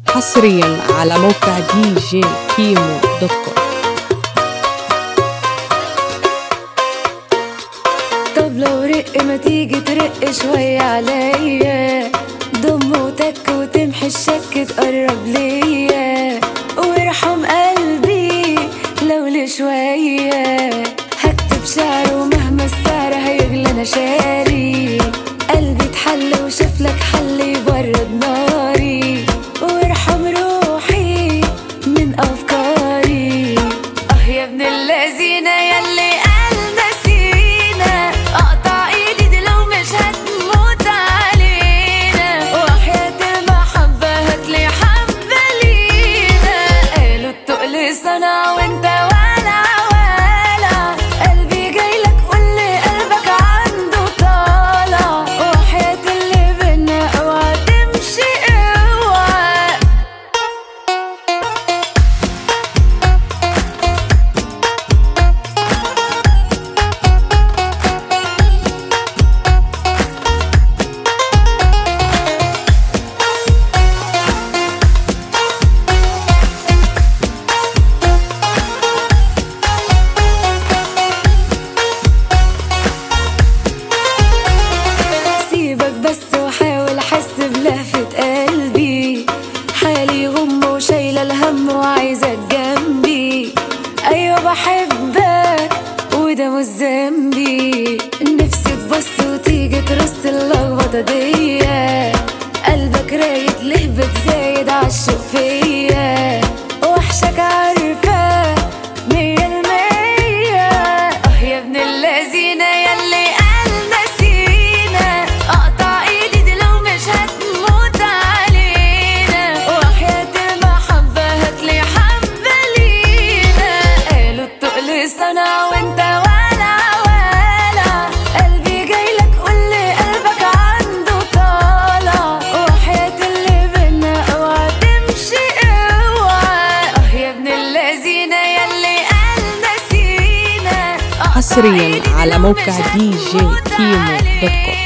حصريا على موقع دي جي كيمو دوت كوم طب لو رق ما تيجي ترق شوية عليا ضم وتك وتمحي الشك تقرب ليا وارحم قلبي لو لشوية هكتب شعر ومهما السعر هيغلى انا شاري قلبي اتحل وشاف لك حل يبرد ناري وارحم روحي من افكاري اه يا ابن اللذينة يلي قال نسينا اقطع ايدي دي لو مش هتموت علينا وحياة المحبة هاتلي حبة لينا قالوا التقل صنع وانت ولا ولا قلبي جايلك واللي قلبك عنده طالع وحياة اللي بينا اوعى تمشي اوعى سيبك بس وحاول احس بلهفة قلبي حالي غم وشايلة الهم وعايزك جنبي ايوه بحبك وده مش ذنبي نفسي تبص وتيجي ترص اللخبطة دي قلبك رايد ليه بتزايد عالشوق فيا وحشك عارفة مية المية اه يا ابن اللذينة يلي قال نسينا اقطع ايدي دي لو مش هتموت علينا وحياة المحبة هاتلي حبة لينا قالوا التقل صنع وانت ولا ولا قلبي جايلك واللي قلبك عنده طالع وحياة اللي بينا اوعى تمشي اوعى اه يا ابن اللذينة يلي قال نسينا أقطع حصرياً إيدي على لو موقع مش DJ هتموت كيمو دوت كوم. علينا